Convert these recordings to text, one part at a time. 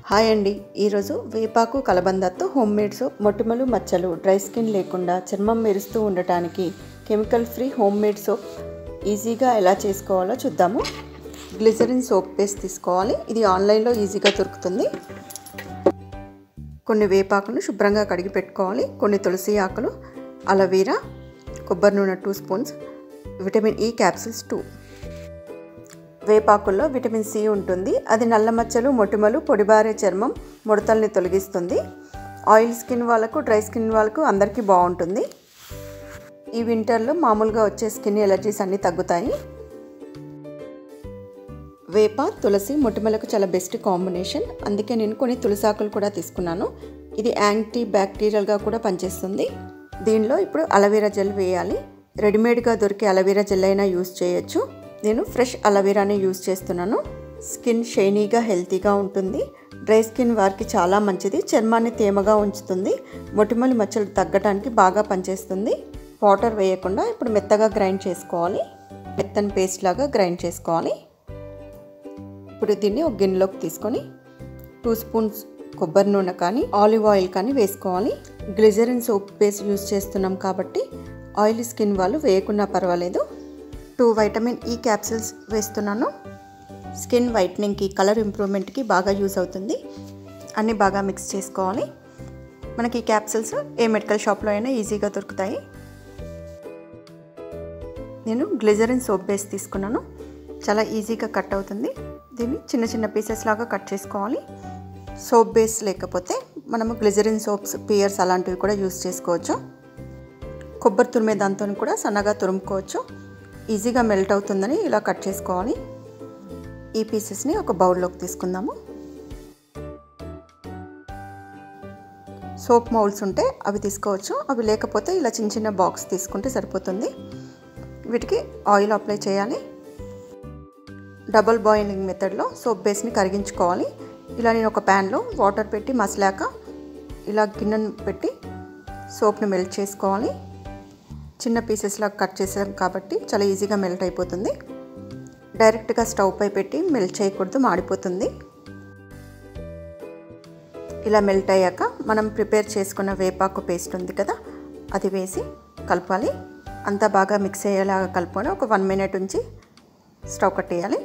hi అండి ఈరోజు వేపాకు కలబందతో హోమ్ మేడ్ సోప్ మొటిమలు మచ్చలు డ్రై స్కిన్ లేకుండా చర్మం మెరుస్తూ ఉండటానికి chemical free home made soap ఈజీగా ఎలా చేసుకోవాలో చూద్దాము గ్లిజరిన్ సోప్ పేస్ట్ తీసుకోవాలి ఇది ఆన్లైన్లో ఈజీగా దొరుకుతుంది కొన్ని వేపాకులు శుభ్రంగా కడిగి పెట్టుకోవాలి కొన్ని తులసి ఆకులు అలవీరా కొబ్బరి నూనె two spoons vitamin E capsules two వేపాకుల్లో విటమిన్ సి ఉంటుంది అది నల్ల మచ్చలు మొటిమలు పొడిబారే చర్మం ముడతల్ని తొలగిస్తుంది ఆయిల్ స్కిన్ వాళ్ళకు డ్రై స్కిన్ వాళ్ళకు అందరికీ బాగుంటుంది ఈ వింటర్లో మామూలుగా వచ్చే స్కిన్ ఎలర్జీస్ అన్నీ తగ్గుతాయి వేప తులసి మొటిమలకు చాలా బెస్ట్ కాంబినేషన్ అందుకే నేను కొన్ని తులసాకులు కూడా తీసుకున్నాను ఇది యాంటీ బ్యాక్టీరియల్గా కూడా పనిచేస్తుంది దీనిలో ఇప్పుడు అలవీరా జెల్ వేయాలి రెడీమేడ్గా దొరికే అలవీరా జెల్ అయినా యూస్ చేయొచ్చు నేను ఫ్రెష్ అలవీరాని యూస్ చేస్తున్నాను స్కిన్ షైనీగా హెల్తీగా ఉంటుంది డ్రై స్కిన్ వారికి చాలా మంచిది చర్మాన్ని తేమగా ఉంచుతుంది మొటిమలు మచ్చలు తగ్గడానికి బాగా పనిచేస్తుంది వాటర్ వేయకుండా ఇప్పుడు మెత్తగా గ్రైండ్ చేసుకోవాలి మెత్తని పేస్ట్ లాగా గ్రైండ్ చేసుకోవాలి ఇప్పుడు దీన్ని ఒక గిన్నెలోకి తీసుకొని టూ స్పూన్స్ కొబ్బరి నూనె కానీ ఆలివ్ ఆయిల్ కానీ వేసుకోవాలి గ్లిజరిన్ సోప్ పేస్ట్ యూస్ చేస్తున్నాం కాబట్టి ఆయిల్ స్కిన్ వాళ్ళు వేయకున్నా పర్వాలేదు టూ వైటమిన్ ఈ క్యాప్సిల్స్ వేస్తున్నాను స్కిన్ వైట్నింగ్కి కలర్ ఇంప్రూవ్మెంట్కి బాగా యూస్ అవుతుంది అన్నీ బాగా మిక్స్ చేసుకోవాలి మనకి ఈ క్యాప్సిల్స్ ఏ మెడికల్ షాప్లో అయినా ఈజీగా దొరుకుతాయి నేను గ్లిజరిన్ సోప్ బేస్ తీసుకున్నాను చాలా ఈజీగా కట్ అవుతుంది దీన్ని చిన్న చిన్న పీసెస్ లాగా కట్ చేసుకోవాలి సోప్ బేస్ లేకపోతే మనము గ్లిజరిన్ సోప్స్ పియర్స్ అలాంటివి కూడా యూస్ చేసుకోవచ్చు కొబ్బరి తురిమే దాంతో కూడా సన్నగా తురుముకోవచ్చు ఈజీగా మెల్ట్ అవుతుందని ఇలా కట్ చేసుకోవాలి ఈ పీసెస్ని ఒక బౌల్లోకి తీసుకుందాము సోప్ మౌల్స్ ఉంటే అవి తీసుకోవచ్చు అవి లేకపోతే ఇలా చిన్న చిన్న బాక్స్ తీసుకుంటే సరిపోతుంది వీటికి ఆయిల్ అప్లై చేయాలి డబుల్ బాయిలింగ్ మెథడ్లో సోప్ బేస్ని కరిగించుకోవాలి ఇలా నేను ఒక ప్యాన్లో వాటర్ పెట్టి మసలాక ఇలా గిన్నెను పెట్టి సోప్ని మెల్ట్ చేసుకోవాలి చిన్న పీసెస్లా కట్ చేసాం కాబట్టి చాలా ఈజీగా మెల్ట్ అయిపోతుంది డైరెక్ట్గా స్టవ్ పై పెట్టి మెల్ట్ చేయకూడదు మాడిపోతుంది ఇలా మెల్ట్ అయ్యాక మనం ప్రిపేర్ చేసుకున్న వేపాకు పేస్ట్ ఉంది కదా అది వేసి కలపాలి అంతా బాగా మిక్స్ అయ్యేలాగా కలుపుకొని ఒక వన్ మినిట్ ఉంచి స్టవ్ కట్టేయాలి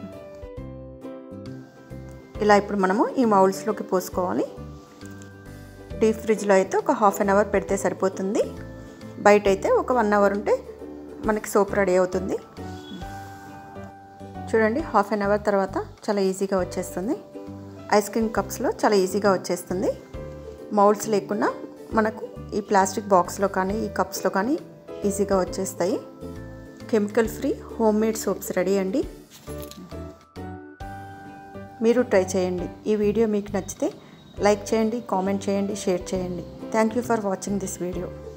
ఇలా ఇప్పుడు మనము ఈ మౌల్స్లోకి పోసుకోవాలి డీప్ ఫ్రిడ్జ్లో అయితే ఒక హాఫ్ అన్ అవర్ పెడితే సరిపోతుంది బయట అయితే ఒక వన్ అవర్ ఉంటే మనకి సోప్ రెడీ అవుతుంది చూడండి హాఫ్ అన్ అవర్ తర్వాత చాలా ఈజీగా వచ్చేస్తుంది ఐస్ క్రీమ్ కప్స్లో చాలా ఈజీగా వచ్చేస్తుంది మౌల్డ్స్ లేకుండా మనకు ఈ ప్లాస్టిక్ బాక్స్లో కానీ ఈ కప్స్లో కానీ ఈజీగా వచ్చేస్తాయి chemical free home made soaps ready అండి మీరు ట్రై చేయండి ఈ వీడియో మీకు నచ్చితే లైక్ చేయండి కామెంట్ చేయండి షేర్ చేయండి thank you for watching this video